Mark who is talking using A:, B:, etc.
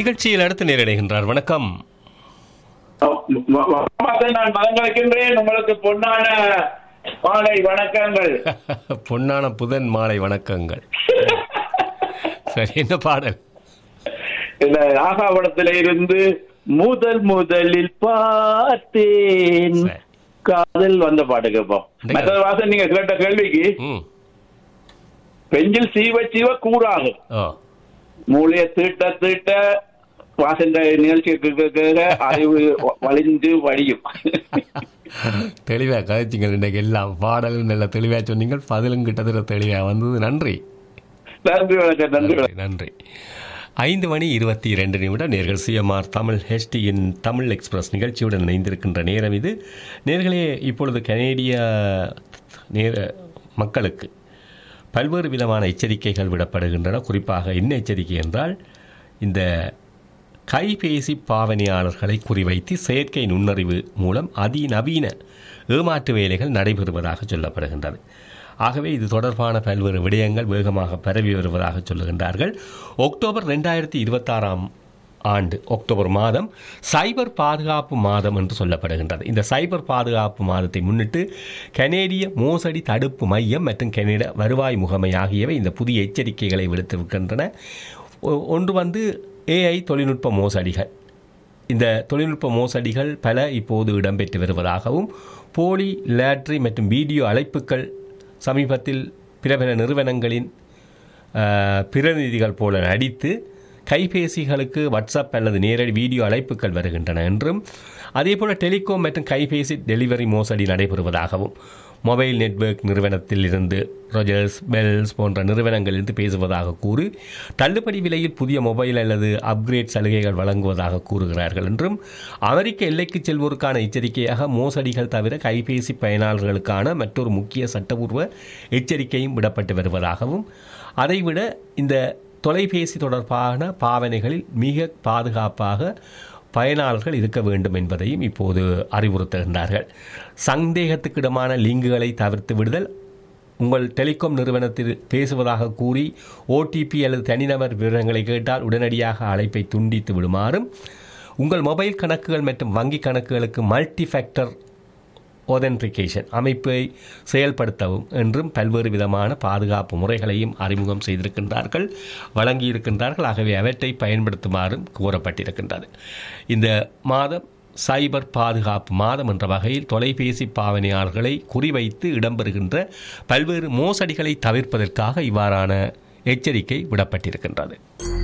A: நிகழ்ச்சியில் அடுத்து நேரடைகின்றார் வணக்கம்
B: வ- வ- வணக்கம், நான் மதங்களிக்கின்றேன் உங்களுக்கு பொன்னான மாலை வணக்கங்கள்
A: பொன்னான புதன் மாலை வணக்கங்கள் சரி என்ன பாடல்
B: இந்த ராகாவனத்தில இருந்து முதல் முதலில் பார்த்தேன்
A: சரி.
B: காதல் வந்த பாட்டு கேட்போம்
A: இந்த-
B: மற்ற வாசன் நீங்க கேட்ட கேள்விக்கு
A: ம்
B: பெஞ்சில் சீவ சீவ கூறாகும்
A: ஓ
B: மூளைய தீட்ட தீட்ட வாசன் நிகழ்ச்சி கேட்க கேட்க அறிவு வ- வலிந்து வடியும்
A: தெளிவா கதைச்சிங்க இன்றைக்கு எல்லாம் பாடலும் நல்ல தெளிவா சொன்னீங்க பதிலும் கிட்டத்தட்ட தெளிவா வந்தது நன்றி
B: நன்றி வணக்கம் நன்றி வணக்கம்
A: நன்றி நன்றி ஐந்து மணி இருபத்தி இரண்டு நிமிடம் நேர்கள் சிஎம்ஆர் தமிழ் ஹெச்டியின் தமிழ் எக்ஸ்பிரஸ் நிகழ்ச்சியுடன் இணைந்திருக்கின்ற நேரம் இது நேர்களே இப்பொழுது கனேடிய நேர மக்களுக்கு பல்வேறு விதமான எச்சரிக்கைகள் விடப்படுகின்றன குறிப்பாக என்ன எச்சரிக்கை என்றால் இந்த கைபேசி பாவனையாளர்களை குறிவைத்து செயற்கை நுண்ணறிவு மூலம் அதிநவீன ஏமாற்று வேலைகள் நடைபெறுவதாக சொல்லப்படுகின்றது ஆகவே இது தொடர்பான பல்வேறு விடயங்கள் வேகமாக பரவி வருவதாக சொல்லுகின்றார்கள் அக்டோபர் ரெண்டாயிரத்தி இருபத்தாறாம் ஆண்டு அக்டோபர் மாதம் சைபர் பாதுகாப்பு மாதம் என்று சொல்லப்படுகின்றது இந்த சைபர் பாதுகாப்பு மாதத்தை முன்னிட்டு கனேடிய மோசடி தடுப்பு மையம் மற்றும் கனேட வருவாய் முகமை ஆகியவை இந்த புதிய எச்சரிக்கைகளை விடுத்திருக்கின்றன ஒ- ஒன்று வந்து ஏஐ தொழில்நுட்ப மோசடிகள் இந்த தொழில்நுட்ப மோசடிகள் பல இப்போது இடம்பெற்று வருவதாகவும் போலி லேட்ரி மற்றும் வீடியோ அழைப்புகள் சமீபத்தில் பிரபல நிறுவனங்களின் அஹ், பிரதிநிதிகள் போல நடித்து கைபேசிகளுக்கு வாட்ஸ்அப் அல்லது நேரடி வீடியோ அழைப்புகள் வருகின்றன என்றும் அதேபோல டெலிகாம் மற்றும் கைபேசி டெலிவரி மோசடி நடைபெறுவதாகவும் மொபைல் நெட்வொர்க் நிறுவனத்தில் இருந்து ரொஜர்ஸ் பெல்ஸ் போன்ற நிறுவனங்களிலிருந்து பேசுவதாக கூறி தள்ளுபடி விலையில் புதிய மொபைல் அல்லது அப்கிரேட் சலுகைகள் வழங்குவதாக கூறுகிறார்கள் என்றும் அமெரிக்க எல்லைக்கு செல்வோருக்கான எச்சரிக்கையாக மோசடிகள் தவிர கைபேசி பயனாளர்களுக்கான மற்றொரு முக்கிய சட்டபூர்வ எச்சரிக்கையும் விடப்பட்டு வருவதாகவும் அதைவிட இந்த தொலைபேசி தொடர்பான பாவனைகளில் மிக பாதுகாப்பாக பயனாளர்கள் இருக்க வேண்டும் என்பதையும் இப்போது அறிவுறுத்துகின்றார்கள் சந்தேகத்துக்கிடமான லிங்குகளை தவிர்த்து விடுதல் உங்கள் டெலிகாம் நிறுவனத்தில் பேசுவதாக கூறி ஓடிபி அல்லது தனிநபர் விவரங்களை கேட்டால் உடனடியாக அழைப்பை துண்டித்து விடுமாறும் உங்கள் மொபைல் கணக்குகள் மற்றும் வங்கி கணக்குகளுக்கு மல்டி ஃபேக்டர் ஒதென்டிகேஷன் அமைப்பை செயல்படுத்தவும் என்றும் பல்வேறு விதமான பாதுகாப்பு முறைகளையும் அறிமுகம் செய்திருக்கின்றார்கள் வழங்கியிருக்கின்றார்கள் ஆகவே அவற்றை பயன்படுத்துமாறும் கூறப்பட்டிருக்கின்றது இந்த மாதம் சைபர் பாதுகாப்பு மாதம் என்ற வகையில் தொலைபேசி பாவனையாளர்களை குறிவைத்து இடம்பெறுகின்ற பல்வேறு மோசடிகளை தவிர்ப்பதற்காக இவ்வாறான எச்சரிக்கை விடப்பட்டிருக்கின்றது